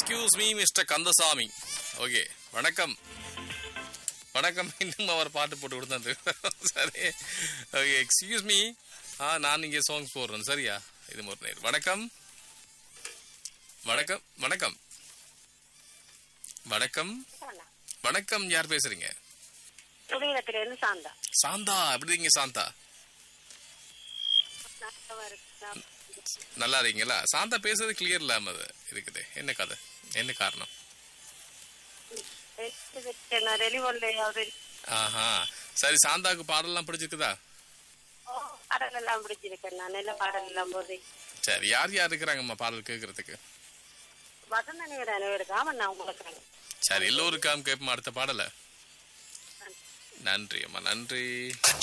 excuse me mister Kandasamy okay வணக்கம் வணக்கம் இன்னும் அவர் பாட்டு போட்டு கொடுத்தாரு சரி ஓகே எக்ஸ்கியூஸ் மீ ஆ நான் இங்கே சாங்ஸ் போடுறேன் சரியா இது ஒரு நேர் வணக்கம் வணக்கம் வணக்கம் வணக்கம் வணக்கம் யார் பேசுறீங்க துணியிடத்துல இருந்து சாந்தா சாந்தா எப்படி இருக்கீங்க சாந்தா நல்லா இருக்கீங்களா சாந்தா பேசுறது கிளியர் இல்லாம அது இருக்குது என்ன கதை என்ன காரணம் ரெலிவொல்ல ஆஹா சரி சாந்தாக்கு பாடலாம் பிடிச்சிருக்குதா பாடல் எல்லாம் பிடிச்சிருக்கேன் நான் நல்ல பாடல் எல்லாம் போது சரி யார் யார் இருக்கிறாங்கம்மா பாடல் கேட்கறதுக்கு வசந்த நேரம் அனைவருக்காம நான் உங்களுக்கு சரி எல்லோருக்காம் கேட்போம் அடுத்த பாடல நன்றி அம்மா நன்றி